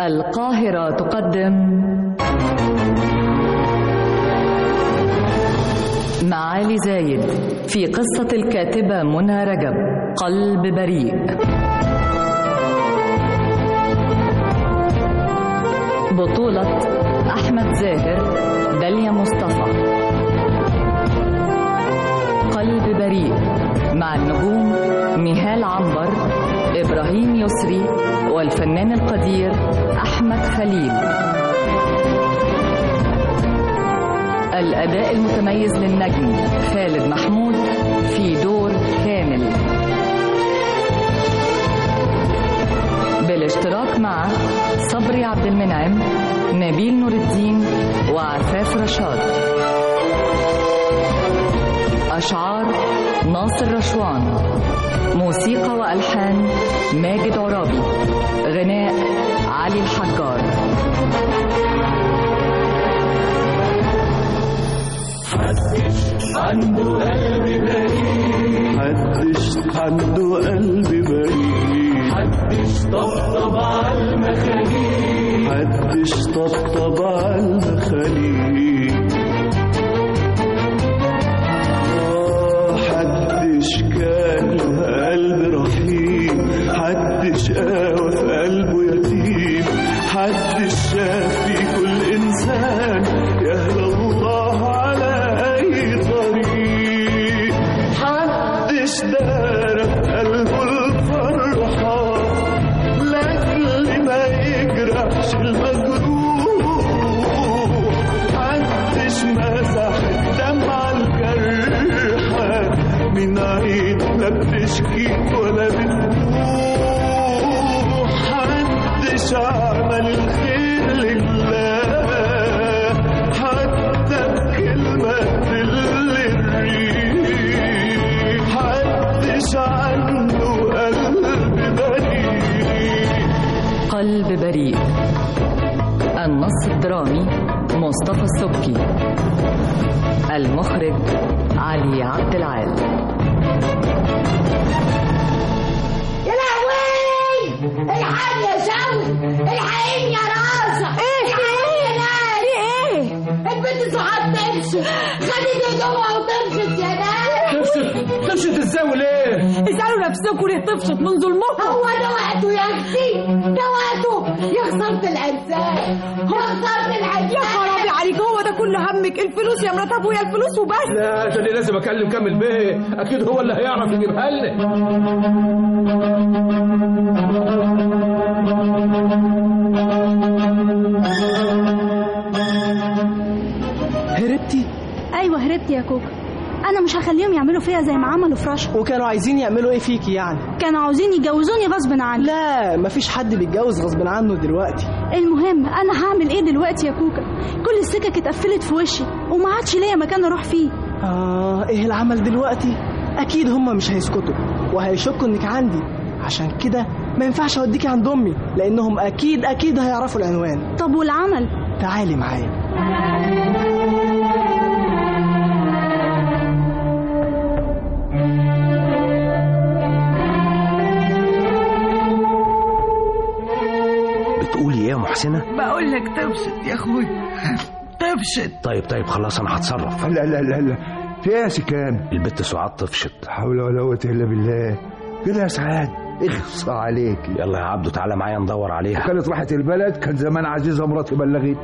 القاهرة تقدم معالي زايد في قصة الكاتبة منى رجب قلب بريء بطولة أحمد زاهر داليا مصطفى قلب بريء مع النجوم نهال عنبر إبراهيم يسري والفنان القدير أحمد خليل الأداء المتميز للنجم خالد محمود في دور كامل بالاشتراك مع صبري عبد المنعم نبيل نور الدين وعفاف رشاد أشعار ناصر رشوان موسيقى وألحان ماجد عرابي غناء علي الحجار محدش عنده قلب بريء محدش عنده قلب بريء محدش طبطب على المخاليق محدش طبطب على المخاليق آه، حدش كان له قلب رحيم حدش قاوى في قلبه يتيم حدش شاف في كل انسان يهدى الله على اي طريق حدش دار في قلبه الفرحه لاجل ما يجرحش المجروح محدش مسح الدمعة الجرحى من عين لا بتشكي ولا بتبوح محدش عمل الخير لله حتى بكلمة تل الريح محدش عنده قلب بريء قلب بريء النص الدرامي مصطفى السبكي المخرج علي عبد العال يا لهوي الحقني يا شوقي الحقيني يا راسة ايه ايه ايه البنت سعاد تمشي خدت هدومها وتمشت يا ناس تفشت تفشت ازاي وليه؟ اسألوا نفسكم ليه طفشت من ظلمكم هو ده وقته يا اختي ده وقته يا خسارة الانسان يا خسارة الانسان يا خرابي عليك هو ده كل همك الفلوس يا مرات ابويا الفلوس وبس لا ده اللي لازم اكلم كامل بيه اكيد هو اللي هيعرف يجيبها لنا هربتي ايوه هربت يا كوكا انا مش هخليهم يعملوا فيا زي ما عملوا في رشا وكانوا عايزين يعملوا ايه فيكي يعني كانوا عاوزين يجوزوني غصب عني لا مفيش حد بيتجوز غصب عنه دلوقتي المهم انا هعمل ايه دلوقتي يا كوكا كل السكك اتقفلت في وشي وما عادش ليا مكان اروح فيه اه ايه العمل دلوقتي اكيد هما مش هيسكتوا وهيشكوا انك عندي عشان كده ما ينفعش اوديكي عند امي لانهم اكيد اكيد هيعرفوا العنوان طب والعمل تعالي معايا بتقولي ايه يا محسنة؟ بقول لك تفشت يا اخويا تفشت طيب طيب خلاص انا هتصرف لا لا لا لا في ايه يا سكان البت سعاد طفشت لا حول ولا قوة الا بالله كده يا سعاد اخصى عليكي يلا يا عبدو تعالى معايا ندور عليها كانت راحت البلد كان زمان عزيزة مراتي بلغت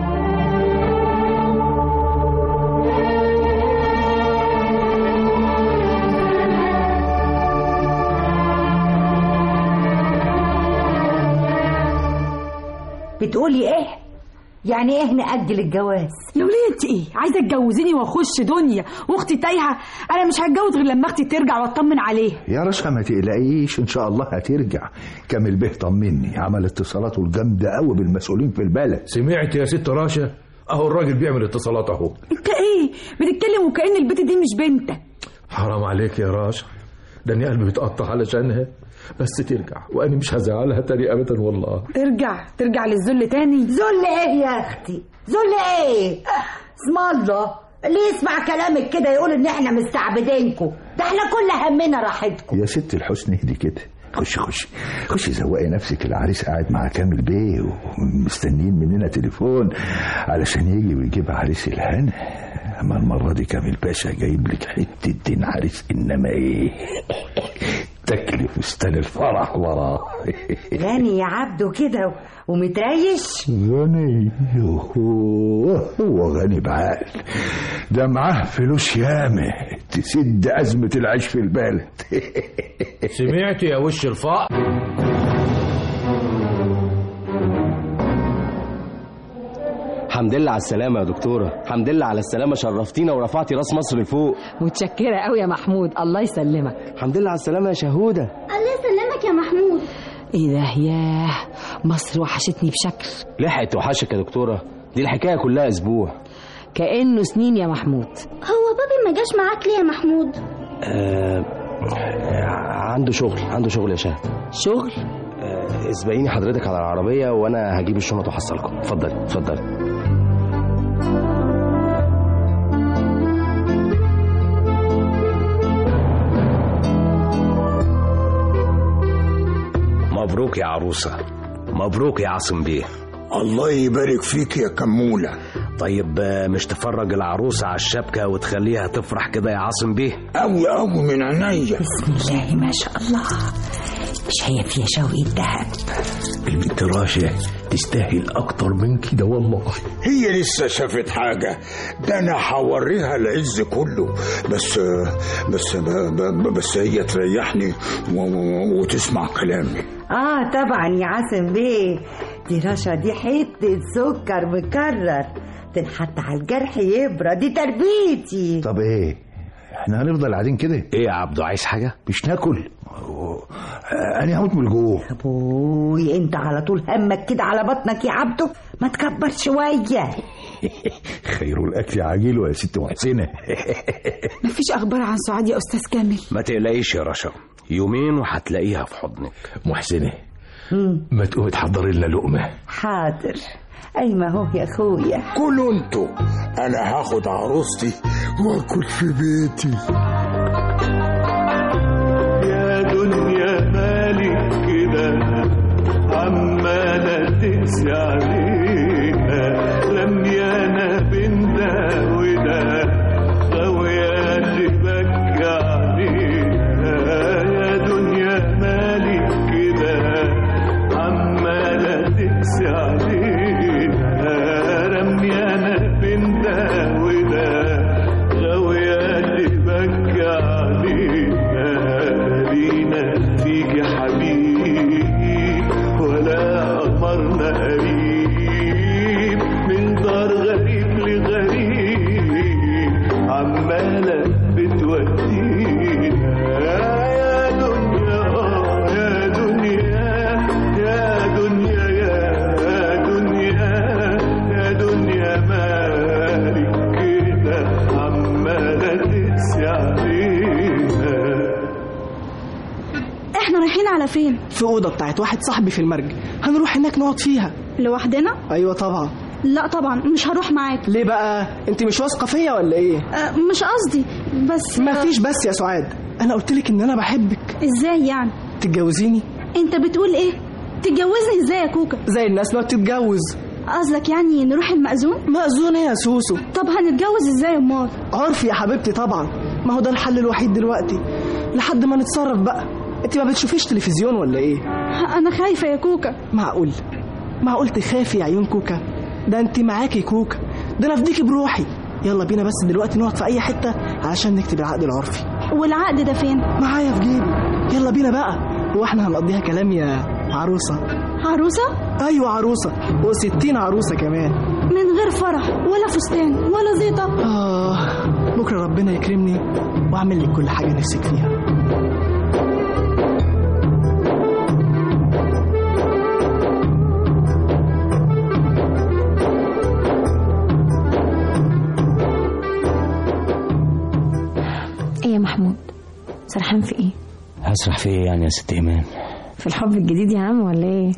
بتقولي ايه يعني ايه نأجل الجواز يا وليه انت ايه عايزه تجوزيني واخش دنيا واختي تايهه انا مش هتجوز غير لما اختي ترجع واطمن عليها يا رشا ما تقلقيش ان شاء الله هترجع كامل به طمني عمل اتصالاته الجامدة قوي بالمسؤولين في البلد سمعت يا ست راشا اهو الراجل بيعمل اتصالات اهو انت ايه بتتكلم وكأن البت دي مش بنتك حرام عليك يا راشا ده اني قلبي بيتقطع علشانها بس ترجع وانا مش هزعلها تاني ابدا والله ترجع ترجع للذل تاني ذل ايه يا اختي ذل ايه اسم الله اللي يسمع كلامك كده يقول ان احنا مستعبدينكم ده احنا كل همنا راحتكم يا ست الحسن اهدي كده خش خش خش زوقي نفسك العريس قاعد مع كامل بيه ومستنيين مننا تليفون علشان يجي ويجيب عريس الهنا اما المره دي كامل باشا جايب لك حته دين عريس انما ايه تكلي فستان الفرح وراه غني يا عبده كده ومتريش غني هو هو غني بعقل ده معاه فلوس ياما تسد أزمة العيش في البلد سمعت يا وش الفقر الحمد لله على السلامة يا دكتورة الحمد لله على السلامة شرفتينا ورفعتي راس مصر لفوق متشكرة قوي يا محمود الله يسلمك الحمد لله على السلامة يا شهودة الله يسلمك يا محمود ايه ده ياه مصر وحشتني بشكل لحقت وحشك يا دكتورة دي الحكاية كلها أسبوع كأنه سنين يا محمود هو بابي ما جاش معاك ليه يا محمود آه عنده شغل عنده شغل يا شهد شغل آه اسبقيني حضرتك على العربية وأنا هجيب الشنط وأحصلكم اتفضلي اتفضلي مبروك يا عروسة مبروك يا عاصم بيه الله يبارك فيك يا كمولة طيب آه، مش تفرج العروسة على الشبكة وتخليها تفرح كده يا عاصم بيه أوي أوي من عينيا بسم الله ما شاء الله مش هي فيها شوقي الذهب البنت راشة تستاهل أكتر من كده والله هي لسه شافت حاجة ده أنا هوريها العز كله بس بس ب- بس هي تريحني و- و- وتسمع كلامي اه طبعا يا عاصم بيه دي رشا دي حتة سكر مكرر تنحط على الجرح يبرد دي تربيتي طب ايه احنا هنفضل قاعدين كده ايه يا عبدو عايز حاجة مش ناكل انا هموت من الجوع ابوي انت على طول همك كده على بطنك يا عبده ما تكبر شوية خير الاكل عاجله يا ست محسنه مفيش اخبار عن سعاد يا استاذ كامل ما تقلقيش يا رشا يومين وهتلاقيها في حضنك محسنة ما تقومي تحضري لنا لقمة حاضر اي ما هو يا اخويا كلوا انتوا أنا هاخد عروستي وآكل في بيتي يا دنيا مالك كده عمالة تقسي علينا لميانا بين ده وده غاوية تبكي علينا يا دنيا مالك كده عمالة تقسي علينا رميانا بين ده وده غاوية تبكي علينا لينا فيك حبيب ولا أمرنا قريب من دار غريب لغريب عمالة بتودينا يا دنيا آه يا دنيا يا دنيا يا دنيا يا دنيا مالك كده عمالة تقسي علينا احنا رايحين على فين في اوضه بتاعت واحد صاحبي في المرج هنروح هناك نقعد فيها لوحدنا ايوه طبعا لا طبعا مش هروح معاك ليه بقى انت مش واثقه فيا ولا ايه أه مش قصدي بس مفيش بس يا سعاد انا قلت لك ان انا بحبك ازاي يعني تتجوزيني انت بتقول ايه تتجوزني ازاي يا كوكا زي الناس ما بتتجوز قصدك يعني نروح المأذون مأذون ايه يا سوسو طب هنتجوز ازاي امال عرفي يا حبيبتي طبعا ما هو ده الحل الوحيد دلوقتي لحد ما نتصرف بقى انت ما بتشوفيش تلفزيون ولا ايه انا خايفه يا كوكا معقول معقول تخافي يا عيون كوكا ده انت معاكي كوكا ده انا افديكي بروحي يلا بينا بس دلوقتي نقعد في اي حته علشان نكتب العقد العرفي والعقد ده فين معايا في جيبي يلا بينا بقى هو احنا هنقضيها كلام يا عروسه عروسه ايوه عروسه وستين عروسه كمان من غير فرح ولا فستان ولا زيطه اه بكره ربنا يكرمني واعمل لك كل حاجه نفسك فيها ايه يا محمود سرحان في ايه هسرح في ايه يعني يا ست ايمان في الحب الجديد يا عم ولا ايه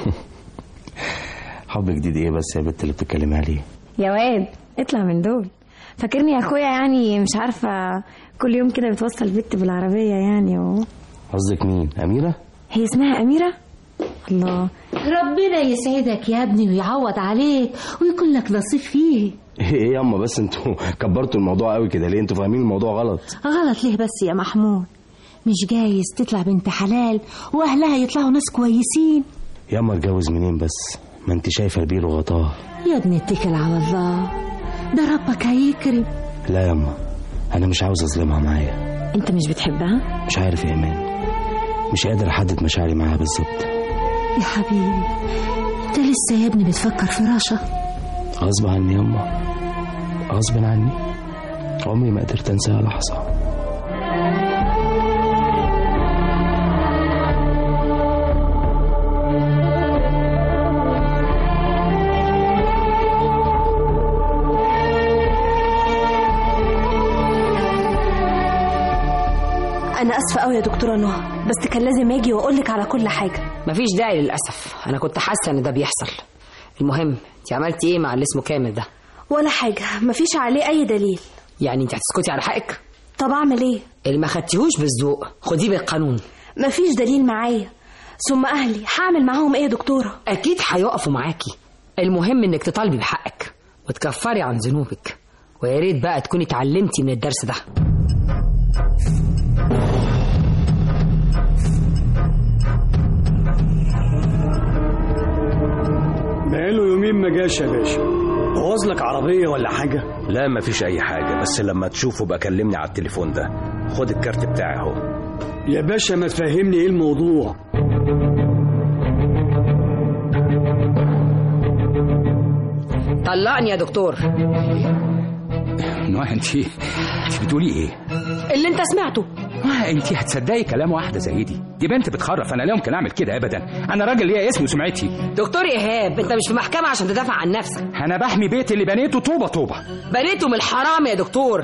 حب جديد ايه بس يا بنت اللي بتتكلمي عليه يا واد اطلع من دول فاكرني يا اخويا يعني مش عارفه كل يوم كده بتوصل بنت بالعربيه يعني و... قصدك مين اميره هي اسمها أميرة الله ربنا يسعدك يا ابني ويعوض عليك ويكون لك نصيب فيه ايه يا اما بس انتوا كبرتوا الموضوع قوي كده ليه انتوا فاهمين الموضوع غلط غلط ليه بس يا محمود مش جايز تطلع بنت حلال واهلها يطلعوا ناس كويسين يا اما اتجوز منين بس ما انت شايفه البير وغطاه يا ابني اتكل على الله ده ربك هيكرم لا يا اما انا مش عاوز اظلمها معايا انت مش بتحبها مش عارف يا ايمان مش قادر احدد مشاعري معاها بالظبط يا حبيبي انت لسه يا ابني بتفكر في رشا غصب عني يا اما غصب عني عمري ما قدرت انساها لحظه انا اسفه قوي يا دكتوره نهى بس كان لازم اجي واقول لك على كل حاجه مفيش داعي للأسف أنا كنت حاسة إن ده بيحصل المهم أنت عملتي إيه مع اللي اسمه كامل ده؟ ولا حاجه مفيش عليه اي دليل يعني أنت هتسكتي على حقك؟ طب اعمل ايه اللي ما خدتيهوش بالذوق خديه بالقانون مفيش دليل معايا ثم اهلي هعمل معاهم ايه يا دكتوره أكيد هيقفوا معاكي المهم إنك تطالبي بحقك وتكفري عن ذنوبك ويا ريت بقى تكوني اتعلمتي من الدرس ده بقاله يومين ما جاش يا باشا بوظ لك عربية ولا حاجة لا مفيش اي حاجه بس لما تشوفه بقى كلمني على التليفون ده خد الكارت بتاعي اهو يا باشا ما تفهمني ايه الموضوع طلقني يا دكتور نوح انت انت بتقولي ايه؟ اللي انت سمعته ما انت هتصدقي كلام واحده زي دي دي بنت بتخرف انا لا يمكن اعمل كده ابدا انا راجل ليا اسمي وسمعتي دكتور إيهاب أنت مش في محكمة عشان تدافع عن نفسك انا بحمي بيتي اللي بنيته طوبه طوبه بنيته من الحرام يا دكتور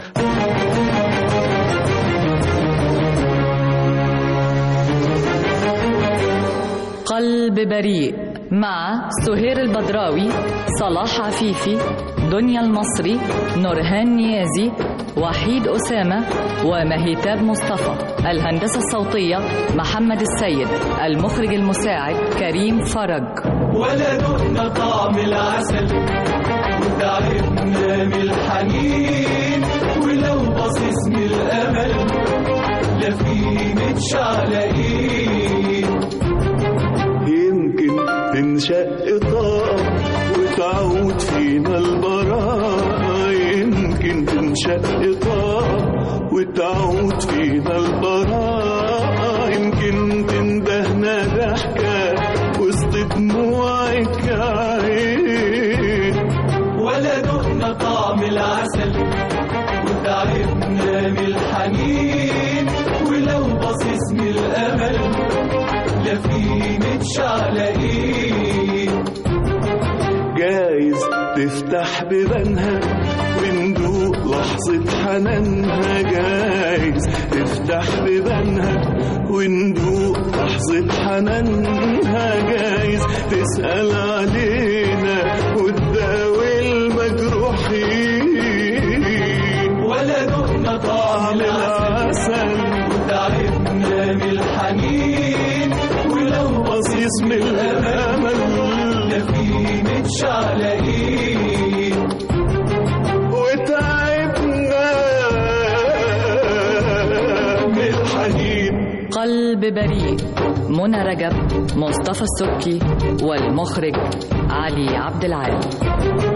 قلب بريء مع سهير البدراوي صلاح عفيفي دنيا المصري نورهان نيازي وحيد أسامة ومهيتاب مصطفى الهندسة الصوتية محمد السيد المخرج المساعد كريم فرج ولا دقنا طعم العسل وتعبنا من الحنين ولو باصص من الامل لا في متشعلقين يمكن تنشق طاقة وتعود فينا البراءة يمكن تنشق طاقة وتعود فينا البراءة يمكن تندهنا ضحكة وسط دموعك عين ولا دقنا طعم العسل وتعبنا من الحنين ولو باصص من الامل لا في متشعلقين جايز تفتح بيبانها وندوق لحظة حنانها جايز تفتح بيبانها وندوق لحظة حنانها جايز تسأل علينا وتداوي المجروحين ولا دقنا طعم العسل وتعبنا من الحنين ولو بصيص من الأمل لا في متشعلقين وتعبنا من الحنين قلب بريء منى رجب مصطفى السبكي والمخرج علي عبد العال